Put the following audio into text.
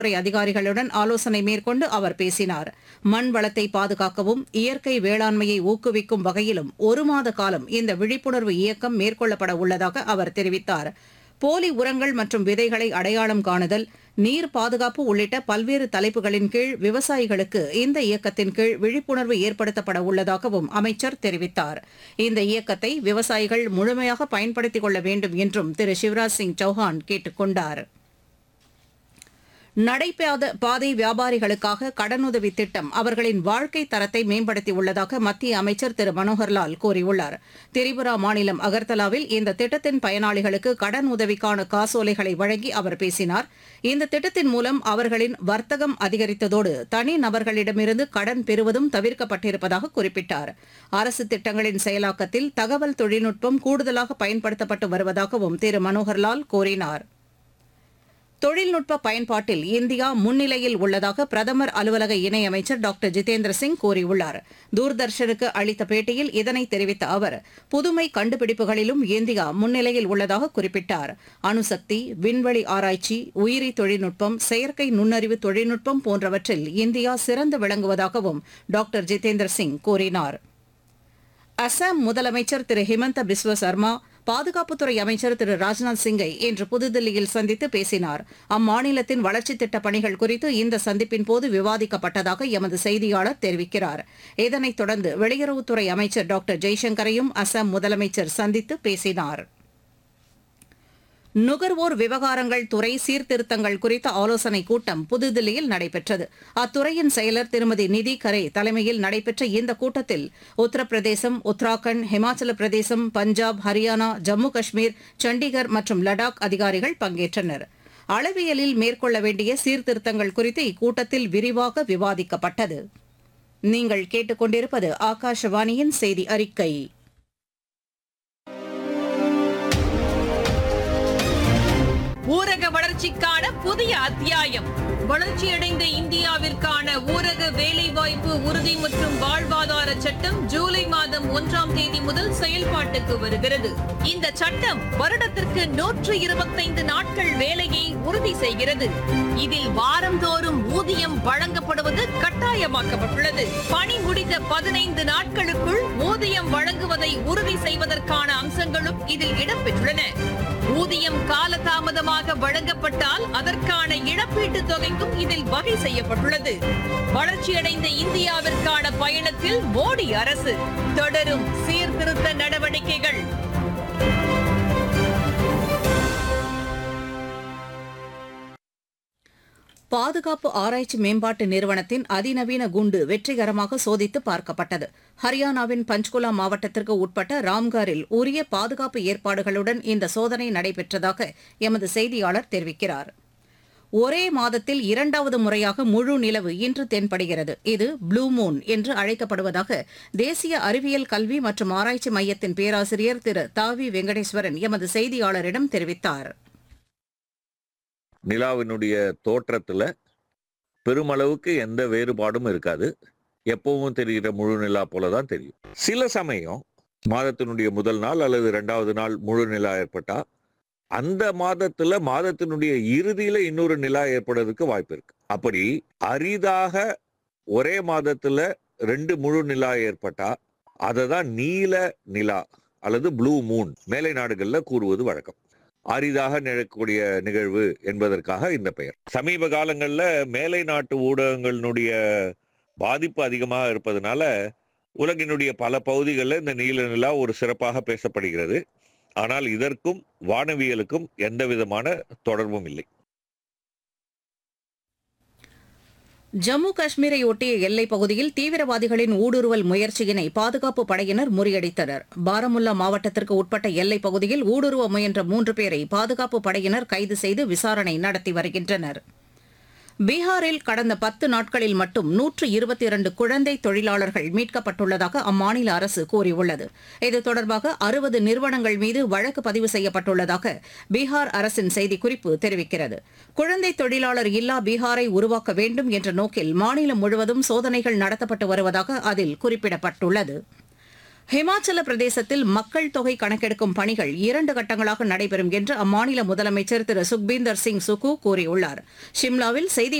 துறை அதிகாரிகளுடன் ஆலோசனை மேற்கொண்டு அவர் பேசினார் மண் வளத்தை பாதுகாக்கவும் இயற்கை வேளாண்மையை ஊக்குவிக்கும் வகையிலும் ஒரு மாத காலம் இந்த விழிப்புணர்வு இயக்கம் மேற்கொள்ளப்பட உள்ளதாக அவர் தெரிவித்தார் போலி உரங்கள் மற்றும் விதைகளை அடையாளம் காணுதல் நீர் பாதுகாப்பு உள்ளிட்ட பல்வேறு தலைப்புகளின் கீழ் விவசாயிகளுக்கு இந்த இயக்கத்தின் கீழ் விழிப்புணர்வு ஏற்படுத்தப்பட உள்ளதாகவும் அமைச்சர் தெரிவித்தார் இந்த இயக்கத்தை விவசாயிகள் முழுமையாக பயன்படுத்திக் கொள்ள வேண்டும் என்றும் திரு சிவராஜ் சிங் சௌஹான் கேட்டுக் கொண்டார் நடைபாத பாதை வியாபாரிகளுக்காக கடனுதவி திட்டம் அவர்களின் வாழ்க்கை தரத்தை மேம்படுத்தியுள்ளதாக மத்திய அமைச்சர் திரு மனோகர்லால் கூறியுள்ளார் திரிபுரா மாநிலம் அகர்தலாவில் இந்த திட்டத்தின் பயனாளிகளுக்கு கடன் உதவிக்கான காசோலைகளை வழங்கி அவர் பேசினார் இந்த திட்டத்தின் மூலம் அவர்களின் வர்த்தகம் அதிகரித்ததோடு தனி நபர்களிடமிருந்து கடன் பெறுவதும் தவிர்க்கப்பட்டிருப்பதாக குறிப்பிட்டார் அரசு திட்டங்களின் செயலாக்கத்தில் தகவல் தொழில்நுட்பம் கூடுதலாக பயன்படுத்தப்பட்டு வருவதாகவும் திரு மனோகர்லால் கூறினார் தொழில்நுட்ப பயன்பாட்டில் இந்தியா முன்னிலையில் உள்ளதாக பிரதமர் அலுவலக இணையமைச்சர் டாக்டர் ஜிதேந்திர சிங் கூறியுள்ளார் தூர்தர்ஷனுக்கு அளித்த பேட்டியில் இதனை தெரிவித்த அவர் புதுமை கண்டுபிடிப்புகளிலும் இந்தியா முன்னிலையில் உள்ளதாக குறிப்பிட்டார் அணுசக்தி விண்வெளி ஆராய்ச்சி உயிரி தொழில்நுட்பம் செயற்கை நுண்ணறிவு தொழில்நுட்பம் போன்றவற்றில் இந்தியா சிறந்து விளங்குவதாகவும் டாக்டர் ஜிதேந்திர சிங் கூறினார் அசாம் முதலமைச்சர் திரு ஹிமந்த பிஸ்வ சர்மா பாதுகாப்புத்துறை அமைச்சர் திரு ராஜ்நாத் சிங்கை இன்று புதுதில்லியில் சந்தித்து பேசினார் அம்மாநிலத்தின் வளர்ச்சித் திட்டப் பணிகள் குறித்து இந்த சந்திப்பின் போது விவாதிக்கப்பட்டதாக எமது செய்தியாளர் தெரிவிக்கிறார் இதனைத் தொடர்ந்து வெளியுறவுத்துறை அமைச்சர் டாக்டர் ஜெய்சங்கரையும் அசாம் முதலமைச்சர் சந்தித்து பேசினார் நுகர்வோர் விவகாரங்கள் துறை சீர்திருத்தங்கள் குறித்த ஆலோசனைக் கூட்டம் புதுதில்லியில் நடைபெற்றது அத்துறையின் செயலர் திருமதி நிதி கரே தலைமையில் நடைபெற்ற இந்த கூட்டத்தில் உத்தரப்பிரதேசம் உத்தராகண்ட் ஹிமாச்சல பிரதேசம் பஞ்சாப் ஹரியானா ஜம்மு காஷ்மீர் சண்டிகர் மற்றும் லடாக் அதிகாரிகள் பங்கேற்றனர் அளவியலில் மேற்கொள்ள வேண்டிய சீர்திருத்தங்கள் குறித்து இக்கூட்டத்தில் விரிவாக விவாதிக்கப்பட்டது நீங்கள் கேட்டுக்கொண்டிருப்பது ஆகாஷவாணியின் செய்தி அறிக்கை ஊரக வளர்ச்சிக்கான புதிய அத்தியாயம் வளர்ச்சியடைந்த இந்தியாவிற்கான ஊரக வேலைவாய்ப்பு உறுதி மற்றும் வாழ்வாதார சட்டம் ஜூலை மாதம் ஒன்றாம் தேதி முதல் செயல்பாட்டுக்கு வருகிறது இந்த சட்டம் வருடத்திற்கு நூற்று இருபத்தைந்து நாட்கள் வேலையை உறுதி செய்கிறது இதில் வாரந்தோறும் ஊதியம் வழங்கப்படுவது கட்டாயமாக்கப்பட்டுள்ளது பணி முடிந்த பதினைந்து நாட்களுக்குள் ஊதியம் வழங்குவதை உறுதி செய்வதற்கான அம்சங்களும் இதில் இடம்பெற்றுள்ளன ஊதியம் காலதாமதமாக வழங்கப்பட்டால் அதற்கான இழப்பீட்டுத் தொகைக்கும் இதில் வகை செய்யப்பட்டுள்ளது வளர்ச்சியடைந்த இந்தியாவிற்கான பயணத்தில் மோடி அரசு தொடரும் சீர்திருத்த நடவடிக்கைகள் பாதுகாப்பு ஆராய்ச்சி மேம்பாட்டு நிறுவனத்தின் அதிநவீன குண்டு வெற்றிகரமாக சோதித்து பார்க்கப்பட்டது ஹரியானாவின் பஞ்ச்குலா மாவட்டத்திற்கு உட்பட்ட ராம்காரில் உரிய பாதுகாப்பு ஏற்பாடுகளுடன் இந்த சோதனை நடைபெற்றதாக எமது செய்தியாளர் தெரிவிக்கிறார் ஒரே மாதத்தில் இரண்டாவது முறையாக முழு நிலவு இன்று தென்படுகிறது இது ப்ளூ மூன் என்று அழைக்கப்படுவதாக தேசிய அறிவியல் கல்வி மற்றும் ஆராய்ச்சி மையத்தின் பேராசிரியர் திரு தாவி வெங்கடேஸ்வரன் எமது செய்தியாளரிடம் தெரிவித்தார் நிலாவினுடைய தோற்றத்துல பெருமளவுக்கு எந்த வேறுபாடும் இருக்காது எப்பவும் தெரிகிற முழு நிலா போல தான் தெரியும் சில சமயம் மாதத்தினுடைய முதல் நாள் அல்லது இரண்டாவது நாள் முழு நிலா ஏற்பட்டா அந்த மாதத்துல மாதத்தினுடைய இறுதியில இன்னொரு நிலா ஏற்படுறதுக்கு வாய்ப்பு இருக்கு அப்படி அரிதாக ஒரே மாதத்துல ரெண்டு முழு நிலா ஏற்பட்டா அதை தான் நீல நிலா அல்லது ப்ளூ மூன் மேலை நாடுகள்ல கூறுவது வழக்கம் அரிதாக நிகழக்கூடிய நிகழ்வு என்பதற்காக இந்த பெயர் சமீப காலங்கள்ல மேலை நாட்டு ஊடகங்களினுடைய பாதிப்பு அதிகமாக இருப்பதனால உலகினுடைய பல பகுதிகளில் இந்த நீல நிலா ஒரு சிறப்பாக பேசப்படுகிறது ஆனால் இதற்கும் வானவியலுக்கும் எந்த விதமான தொடர்பும் இல்லை ஜம்மு காஷ்மீரை ஒட்டிய எல்லைப் பகுதியில் தீவிரவாதிகளின் ஊடுருவல் முயற்சியினை பாதுகாப்பு படையினர் முறியடித்தனர் பாரமுல்லா மாவட்டத்திற்கு உட்பட்ட எல்லைப் பகுதியில் ஊடுருவ முயன்ற மூன்று பேரை பாதுகாப்பு படையினர் கைது செய்து விசாரணை நடத்தி வருகின்றனர் பீகாரில் கடந்த பத்து நாட்களில் மட்டும் நூற்று இருபத்தி இரண்டு குழந்தை தொழிலாளர்கள் மீட்கப்பட்டுள்ளதாக அம்மாநில அரசு கூறியுள்ளது இது தொடர்பாக அறுபது நிறுவனங்கள் மீது வழக்கு பதிவு செய்யப்பட்டுள்ளதாக பீகார் அரசின் செய்திக்குறிப்பு தெரிவிக்கிறது குழந்தை தொழிலாளர் இல்லா பீகாரை உருவாக்க வேண்டும் என்ற நோக்கில் மாநிலம் முழுவதும் சோதனைகள் நடத்தப்பட்டு வருவதாக அதில் குறிப்பிடப்பட்டுள்ளது ஹிமாச்சல பிரதேசத்தில் மக்கள் தொகை கணக்கெடுக்கும் பணிகள் இரண்டு கட்டங்களாக நடைபெறும் என்று அம்மாநில முதலமைச்சர் திரு சுக்பீந்தர் சிங் சுக்கு கூறியுள்ளார் ஷிம்லாவில் செய்தி